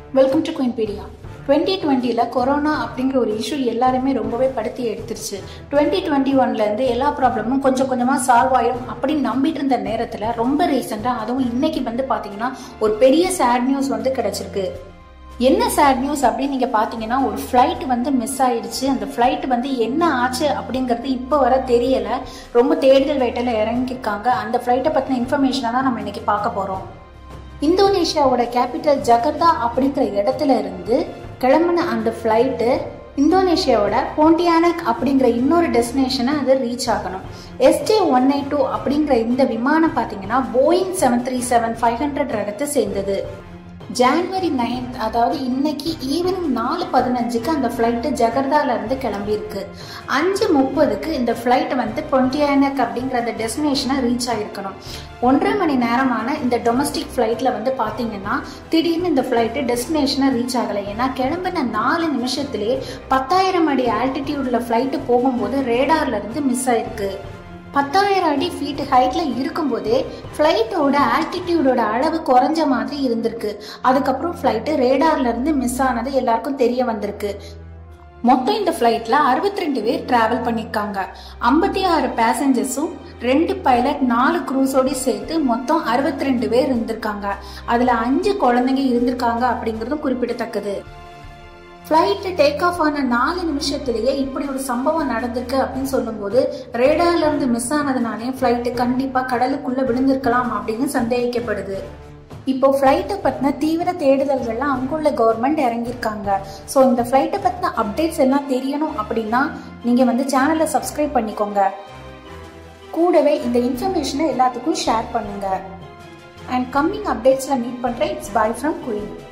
welcome to Queenpedia twenty டுவெண்ட்டியில் corona அப்படிங்கிற ஒரு இஷ்யூ எல்லாருமே ரொம்பவே படுத்தி எடுத்துருச்சு டுவெண்ட்டி டுவெண்ட்டி ஒன்லேருந்து எல்லா ப்ராப்ளமும் கொஞ்சம் கொஞ்சமாக சால்வ் ஆயிடும் அப்படின்னு நம்பிட்டு இருந்த நேரத்தில் ரொம்ப ரீசெண்டாக அதுவும் இன்னைக்கு வந்து பார்த்தீங்கன்னா ஒரு பெரிய சேட் நியூஸ் வந்து கிடைச்சிருக்கு என்ன சேட் நியூஸ் அப்படின்னு நீங்கள் பார்த்தீங்கன்னா ஒரு ஃப்ளைட் வந்து மிஸ் ஆயிடுச்சு அந்த ஃப்ளைட் வந்து என்ன ஆச்சு அப்படிங்கிறது இப்போ வர தெரியலை ரொம்ப தேடுதல் வேட்டையில் இறங்கியிருக்காங்க அந்த ஃப்ளைட்டை பற்றின இன்ஃபர்மேஷனை தான் நம்ம இன்னைக்கு பார்க்க போகிறோம் இந்தோனேஷியாவோட கேபிட்டல் ஜகர்தா அப்படிங்கிற இடத்துல இருந்து கிளம்பின அந்த ஃப்ளைட்டு இந்தோனேஷியாவோட போண்டியானக் அப்படிங்கிற இன்னொரு டெஸ்டினேஷனை அது ரீச் ஆகணும் எஸ்ஜே ஒன் எயிட் டூ அப்படிங்கிற இந்த விமானம் பார்த்தீங்கன்னா Boeing seven three seven five hundred ரகத்தை சேர்ந்தது ஜான்வரி நைன்த் அதாவது இன்னைக்கு ஈவினிங் நாலு பதினஞ்சுக்கு அந்த ஃப்ளைட்டு ஜகர்தால இருந்து கிளம்பியிருக்கு அஞ்சு முப்பதுக்கு இந்த ஃப்ளைட் வந்து பொண்டியானக் அப்படிங்கிற அந்த டெஸ்டினேஷனை ரீச் ஆயிருக்கணும் ஒன்றரை மணி நேரமான இந்த டொமஸ்டிக் ஃப்ளைட்டில் வந்து பார்த்தீங்கன்னா திடீர்னு இந்த ஃப்ளைட்டு டெஸ்டினேஷனை ரீச் ஆகலை ஏன்னா கிளம்பின நாலு நிமிஷத்துலேயே பத்தாயிரம் அடி ஆல்டிடியூடில் ஃப்ளைட்டு போகும்போது ரேடார்ல இருந்து மிஸ் ஆயிருக்கு பத்தாயிரம் அடி ஃபீட் ஹைட்ல இருக்கும்போதே ஃப்ளைட்டோட ஆல்டிடியூடோட அளவு குறைஞ்ச மாதிரி இருந்திருக்கு அதுக்கப்புறம் ஃப்ளைட்டு ரேடார்ல இருந்து மிஸ் ஆனது எல்லாருக்கும் தெரிய வந்திருக்கு மொத்தம் இந்த ஃப்ளைட்ல அறுபத்தி ரெண்டு பேர் டிராவல் பண்ணியிருக்காங்க ஐம்பத்தி ஆறு பேசஞ்சர்ஸும் ரெண்டு பைலட் நாலு க்ரூஸோட சேர்த்து மொத்தம் அறுபத்தி ரெண்டு பேர் இருந்திருக்காங்க அதுல அஞ்சு குழந்தைங்க இருந்திருக்காங்க அப்படிங்கிறதும் குறிப்பிடத்தக்கது ஃப்ளைட்டு டேக் ஆஃப் ஆன நாலு நிமிஷத்துலேயே இப்படி ஒரு சம்பவம் நடந்திருக்கு அப்படின்னு சொல்லும்போது ரேடார்ல இருந்து மிஸ் ஆனதுனாலே ஃப்ளைட்டு கண்டிப்பா கடலுக்குள்ள விழுந்திருக்கலாம் அப்படின்னு சந்தேகிக்கப்படுது இப்போ ஃப்ளைட்டை பற்றின தீவிர தேடுதல்கள்லாம் அங்குள்ள கவர்மெண்ட் இறங்கியிருக்காங்க ஸோ இந்த ஃப்ளைட்டை பற்றின அப்டேட்ஸ் எல்லாம் தெரியணும் அப்படின்னா நீங்கள் வந்து சேனலை சப்ஸ்கிரைப் பண்ணிக்கோங்க கூடவே இந்த இன்ஃபர்மேஷனை எல்லாத்துக்கும் ஷேர் பண்ணுங்க அண்ட் கம்மிங் அப்டேட்ஸில் மீட் பண்ணுறேன் இட்ஸ் பாய் ஃப்ரம் குயின்